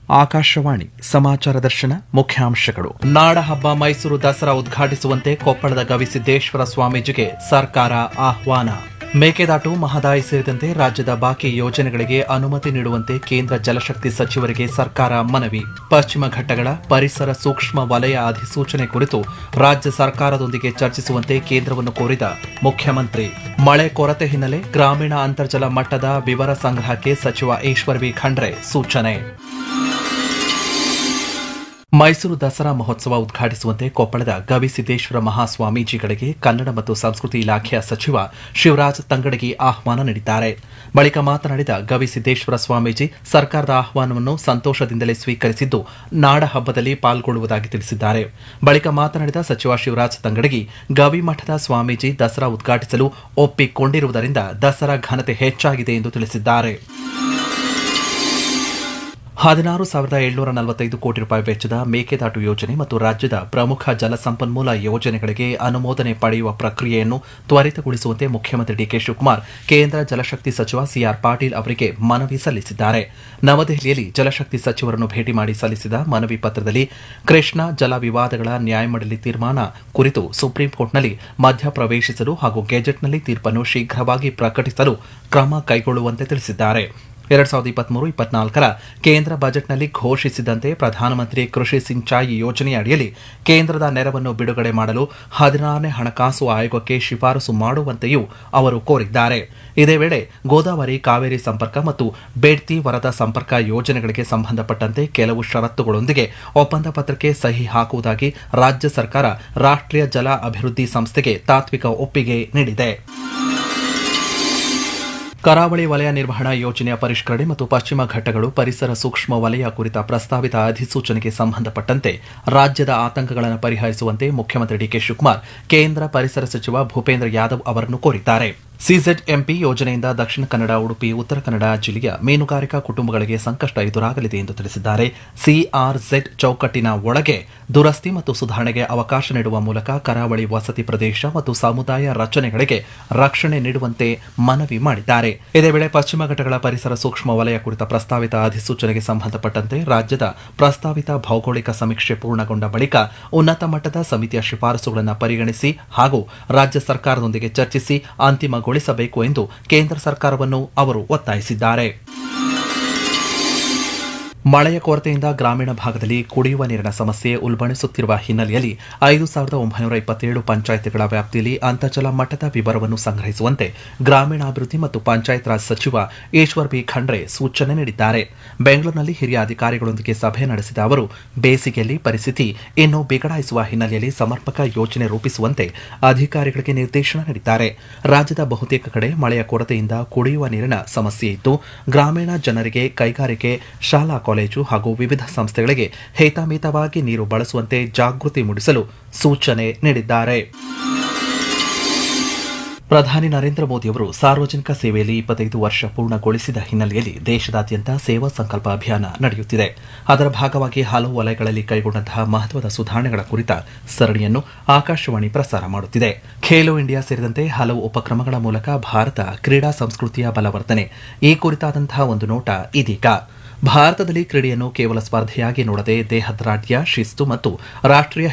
ಆಕಾಶವಾಣಿ ಸಮಾಚಾರ ದರ್ಶನ ಮುಖ್ಯಾಂಶಗಳು ನಾಡಹಬ್ಬ ಮೈಸೂರು ದಸರಾ ಉದ್ಘಾಟಿಸುವಂತೆ ಕೊಪ್ಪಳದ ಗವಿಸಿದ್ದೇಶ್ವರ ಸ್ವಾಮೀಜಿಗೆ ಸರ್ಕಾರ ಆಹ್ವಾನ ಮೇಕೆದಾಟು ಮಹದಾಯಿ ಸೇರಿದಂತೆ ರಾಜ್ಯದ ಬಾಕಿ ಯೋಜನೆಗಳಿಗೆ ಅನುಮತಿ ನೀಡುವಂತೆ ಕೇಂದ್ರ ಜಲಶಕ್ತಿ ಸಚಿವರಿಗೆ ಸರ್ಕಾರ ಮನವಿ ಪಶ್ಚಿಮ ಘಟ್ಟಗಳ ಪರಿಸರ ಸೂಕ್ಷ್ಮ ವಲಯ ಅಧಿಸೂಚನೆ ಕುರಿತು ರಾಜ್ಯ ಸರ್ಕಾರದೊಂದಿಗೆ ಚರ್ಚಿಸುವಂತೆ ಕೇಂದ್ರವನ್ನು ಕೋರಿದ ಮುಖ್ಯಮಂತ್ರಿ ಮಳೆ ಕೊರತೆ ಹಿನ್ನೆಲೆ ಗ್ರಾಮೀಣ ಅಂತರ್ಜಲ ಮಟ್ಟದ ವಿವರ ಸಂಗ್ರಹಕ್ಕೆ ಸಚಿವ ಈಶ್ವರ್ ಬಿ ಖಂಡ್ರೆ ಸೂಚನೆ ಮೈಸೂರು ದಸರಾ ಮಹೋತ್ಸವ ಉದ್ಘಾಟಿಸುವಂತೆ ಕೊಪ್ಪಳದ ಗವಿಸಿದ್ದೇಶ್ವರ ಮಹಾಸ್ವಾಮೀಜಿಗಳಿಗೆ ಕನ್ನಡ ಮತ್ತು ಸಂಸ್ಕೃತಿ ಇಲಾಖೆಯ ಸಚಿವ ಶಿವರಾಜ್ ತಂಗಡಗಿ ಆಹ್ವಾನ ನೀಡಿದ್ದಾರೆ ಬಳಿಕ ಮಾತನಾಡಿದ ಗವಿಸಿದ್ದೇಶ್ವರ ಸ್ವಾಮೀಜಿ ಸರ್ಕಾರದ ಆಹ್ವಾನವನ್ನು ಸಂತೋಷದಿಂದಲೇ ಸ್ವೀಕರಿಸಿದ್ದು ನಾಡ ಹಬ್ಬದಲ್ಲಿ ಪಾಲ್ಗೊಳ್ಳುವುದಾಗಿ ತಿಳಿಸಿದ್ದಾರೆ ಬಳಿಕ ಮಾತನಾಡಿದ ಸಚಿವ ಶಿವರಾಜ್ ತಂಗಡಗಿ ಗವಿ ಮಠದ ಸ್ವಾಮೀಜಿ ದಸರಾ ಉದ್ಘಾಟಿಸಲು ಒಪ್ಪಿಕೊಂಡಿರುವುದರಿಂದ ದಸರಾ ಘನತೆ ಹೆಚ್ಚಾಗಿದೆ ಎಂದು ತಿಳಿಸಿದ್ದಾರೆ ಹದಿನಾರು ಸಾವಿರದ ಏಳ್ನೂರ ನಲವತ್ತೈದು ಕೋಟಿ ರೂಪಾಯಿ ವೆಚ್ಚದ ಮೇಕೆದಾಟು ಯೋಜನೆ ಮತ್ತು ರಾಜ್ಯದ ಪ್ರಮುಖ ಜಲಸಂಪನ್ಮೂಲ ಯೋಜನೆಗಳಿಗೆ ಅನುಮೋದನೆ ಪಡೆಯುವ ಪ್ರಕ್ರಿಯೆಯನ್ನು ತ್ವರಿತಗೊಳಿಸುವಂತೆ ಮುಖ್ಯಮಂತ್ರಿ ಡಿಕೆ ಶಿವಕುಮಾರ್ ಕೇಂದ್ರ ಜಲಶಕ್ತಿ ಸಚಿವ ಸಿಆರ್ ಪಾಟೀಲ್ ಅವರಿಗೆ ಮನವಿ ಸಲ್ಲಿಸಿದ್ದಾರೆ ನವದೆಹಲಿಯಲ್ಲಿ ಜಲಶಕ್ತಿ ಸಚಿವರನ್ನು ಭೇಟಿ ಮಾಡಿ ಸಲ್ಲಿಸಿದ ಮನವಿ ಪತ್ರದಲ್ಲಿ ಕೃಷ್ಣಾ ಜಲ ವಿವಾದಗಳ ನ್ಯಾಯಮಂಡಳಿ ತೀರ್ಮಾನ ಕುರಿತು ಸುಪ್ರೀಂ ಕೋರ್ಟ್ನಲ್ಲಿ ಮಧ್ಯಪ್ರವೇಶಿಸಲು ಹಾಗೂ ಗೆಜೆಟ್ನಲ್ಲಿ ತೀರ್ಪನ್ನು ಶೀಘ್ರವಾಗಿ ಪ್ರಕಟಿಸಲು ಕ್ರಮ ಕೈಗೊಳ್ಳುವಂತೆ ತಿಳಿಸಿದ್ದಾರೆ ಎರಡ್ ಸಾವಿರದ ಇಪ್ಪತ್ಮೂರು ಇಪ್ಪತ್ನಾಲ್ಕರ ಕೇಂದ್ರ ಬಜೆಟ್ನಲ್ಲಿ ಘೋಷಿಸಿದಂತೆ ಪ್ರಧಾನಮಂತ್ರಿ ಕೃಷಿ ಸಿಂಚಾಯಿ ಯೋಜನೆಯ ಅಡಿಯಲ್ಲಿ ಕೇಂದ್ರದ ನೆರವನ್ನು ಬಿಡುಗಡೆ ಮಾಡಲು ಹದಿನಾರನೇ ಹಣಕಾಸು ಆಯೋಗಕ್ಕೆ ಶಿಫಾರಸು ಮಾಡುವಂತೆಯೂ ಅವರು ಕೋರಿದ್ದಾರೆ ಇದೇ ವೇಳೆ ಗೋದಾವರಿ ಕಾವೇರಿ ಸಂಪರ್ಕ ಮತ್ತು ಬೇಡ್ತಿ ವರದಾ ಸಂಪರ್ಕ ಯೋಜನೆಗಳಿಗೆ ಸಂಬಂಧಪಟ್ಟಂತೆ ಕೆಲವು ಷರತ್ತುಗಳೊಂದಿಗೆ ಒಪ್ಪಂದ ಪತ್ರಕ್ಕೆ ಸಹಿ ಹಾಕುವುದಾಗಿ ರಾಜ್ಯ ಸರ್ಕಾರ ರಾಷ್ಟ್ರೀಯ ಜಲ ಅಭಿವೃದ್ಧಿ ಸಂಸ್ಥೆಗೆ ತಾತ್ವಿಕ ಒಪ್ಪಿಗೆ ನೀಡಿದೆ ಕರಾವಳಿ ವಲಯ ನಿರ್ವಹಣಾ ಯೋಜನೆಯ ಪರಿಷ್ಕರಣೆ ಮತ್ತು ಪಶ್ಚಿಮ ಘಟ್ಟಗಳು ಪರಿಸರ ಸೂಕ್ಷ್ಮ ವಲಯ ಕುರಿತ ಪ್ರಸ್ತಾವಿತ ಅಧಿಸೂಚನೆಗೆ ಸಂಬಂಧಪಟ್ಟಂತೆ ರಾಜ್ಯದ ಆತಂಕಗಳನ್ನು ಪರಿಹರಿಸುವಂತೆ ಮುಖ್ಯಮಂತ್ರಿ ಡಿಕೆ ಶಿವಕುಮಾರ್ ಕೇಂದ್ರ ಪರಿಸರ ಸಚಿವ ಭೂಪೇಂದ್ರ ಯಾದವ್ ಅವರನ್ನು ಕೋರಿದ್ದಾರೆ ಸಿಜೆಡ್ಎಂಪಿ ಯೋಜನೆಯಿಂದ ದಕ್ಷಿಣ ಕನ್ನಡ ಉಡುಪಿ ಉತ್ತರ ಕನ್ನಡ ಜಿಲ್ಲೆಯ ಮೀನುಗಾರಿಕಾ ಕುಟುಂಬಗಳಿಗೆ ಸಂಕಷ್ಟ ಎದುರಾಗಲಿದೆ ಎಂದು ತಿಳಿಸಿದ್ದಾರೆ ಸಿಆರ್ಜೆಡ್ ಚೌಕಟ್ಟಿನ ಒಳಗೆ ದುರಸ್ತಿ ಮತ್ತು ಸುಧಾರಣೆಗೆ ಅವಕಾಶ ನೀಡುವ ಮೂಲಕ ಕರಾವಳಿ ವಸತಿ ಪ್ರದೇಶ ಮತ್ತು ಸಮುದಾಯ ರಚನೆಗಳಿಗೆ ರಕ್ಷಣೆ ನೀಡುವಂತೆ ಮನವಿ ಮಾಡಿದ್ದಾರೆ ಇದೇ ವೇಳೆ ಪಶ್ಚಿಮ ಘಟ್ಟಗಳ ಪರಿಸರ ಸೂಕ್ಷ್ಮ ವಲಯ ಕುರಿತ ಪ್ರಸ್ತಾವಿತ ಅಧಿಸೂಚನೆಗೆ ಸಂಬಂಧಪಟ್ಟಂತೆ ರಾಜ್ಯದ ಪ್ರಸ್ತಾವಿತ ಭೌಗೋಳಿಕ ಸಮೀಕ್ಷೆ ಪೂರ್ಣಗೊಂಡ ಬಳಿಕ ಉನ್ನತ ಮಟ್ಟದ ಸಮಿತಿಯ ಶಿಫಾರಸುಗಳನ್ನು ಪರಿಗಣಿಸಿ ಹಾಗೂ ರಾಜ್ಯ ಸರ್ಕಾರದೊಂದಿಗೆ ಚರ್ಚಿಸಿ ಅಂತಿಮಗೊಳಿಸಬೇಕು ಎಂದು ಕೇಂದ್ರ ಸರ್ಕಾರವನ್ನು ಅವರು ಒತ್ತಾಯಿಸಿದ್ದಾರೆ ಮಳೆಯ ಕೊರತೆಯಿಂದ ಗ್ರಾಮೀಣ ಭಾಗದಲ್ಲಿ ಕುಡಿಯುವ ನೀರಿನ ಸಮಸ್ಯೆ ಉಲ್ಬಣಿಸುತ್ತಿರುವ ಹಿನ್ನೆಲೆಯಲ್ಲಿ ಐದು ಸಾವಿರದ ಒಂಬೈನೂರ ಇಪ್ಪತ್ತೇಳು ಪಂಚಾಯತ್ಗಳ ವ್ಯಾಪ್ತಿಯಲ್ಲಿ ಅಂತರ್ಜಲ ಮಟ್ಟದ ವಿವರವನ್ನು ಸಂಗ್ರಹಿಸುವಂತೆ ಗ್ರಾಮೀಣಾಭಿವೃದ್ಧಿ ಮತ್ತು ಪಂಚಾಯತ್ ರಾಜ್ ಸಚಿವ ಈಶ್ವರ್ ಬಿ ಖಂಡ್ರೆ ಸೂಚನೆ ನೀಡಿದ್ದಾರೆ ಬೆಂಗಳೂರಿನಲ್ಲಿ ಹಿರಿಯ ಅಧಿಕಾರಿಗಳೊಂದಿಗೆ ಸಭೆ ನಡೆಸಿದ ಅವರು ಬೇಸಿಗೆಯಲ್ಲಿ ಪರಿಸ್ಥಿತಿ ಇನ್ನೂ ಬಿಗಡಾಯಿಸುವ ಹಿನ್ನೆಲೆಯಲ್ಲಿ ಸಮರ್ಪಕ ಯೋಜನೆ ರೂಪಿಸುವಂತೆ ಅಧಿಕಾರಿಗಳಿಗೆ ನಿರ್ದೇಶನ ನೀಡಿದ್ದಾರೆ ರಾಜ್ಯದ ಬಹುತೇಕ ಕಡೆ ಮಳೆಯ ಕೊರತೆಯಿಂದ ಕುಡಿಯುವ ನೀರಿನ ಸಮಸ್ಯೆ ಇದ್ದು ಗ್ರಾಮೀಣ ಜನರಿಗೆ ಕೈಗಾರಿಕೆ ಶಾಲಾ ಕಾಲೇಜು ಹಾಗೂ ವಿವಿಧ ಸಂಸ್ಥೆಗಳಿಗೆ ಹೇತಾಮಿತವಾಗಿ ನೀರು ಬಳಸುವಂತೆ ಜಾಗೃತಿ ಮೂಡಿಸಲು ಸೂಚನೆ ನೀಡಿದ್ದಾರೆ ಪ್ರಧಾನಿ ನರೇಂದ್ರ ಮೋದಿಯವರು ಸಾರ್ವಜನಿಕ ಸೇವೆಯಲ್ಲಿ ಇಪ್ಪತ್ತೈದು ವರ್ಷ ಪೂರ್ಣಗೊಳಿಸಿದ ಹಿನ್ನೆಲೆಯಲ್ಲಿ ದೇಶದಾದ್ಯಂತ ಸೇವಾ ಸಂಕಲ್ಪ ಅಭಿಯಾನ ನಡೆಯುತ್ತಿದೆ ಅದರ ಭಾಗವಾಗಿ ಹಲವು ವಲಯಗಳಲ್ಲಿ ಕೈಗೊಂಡಂತಹ ಮಹತ್ವದ ಸುಧಾರಣೆಗಳ ಕುರಿತ ಸರಣಿಯನ್ನು ಆಕಾಶವಾಣಿ ಪ್ರಸಾರ ಮಾಡುತ್ತಿದೆ ಖೇಲೋ ಇಂಡಿಯಾ ಸೇರಿದಂತೆ ಹಲವು ಉಪಕ್ರಮಗಳ ಮೂಲಕ ಭಾರತ ಕ್ರೀಡಾ ಸಂಸ್ಕೃತಿಯ ಬಲವರ್ಧನೆ ಈ ಕುರಿತಾದಂತಹ ಒಂದು ನೋಟ ಇದೀಗ ಭಾರತದಲ್ಲಿ ಕ್ರೀಡೆಯನ್ನು ಕೇವಲ ಸ್ಪರ್ಧೆಯಾಗಿ ನೋಡದೆ ದೇಹದಾಢ್ಯ ಶಿಸ್ತು ಮತ್ತು ರಾಷ್ಟ್ರೀಯ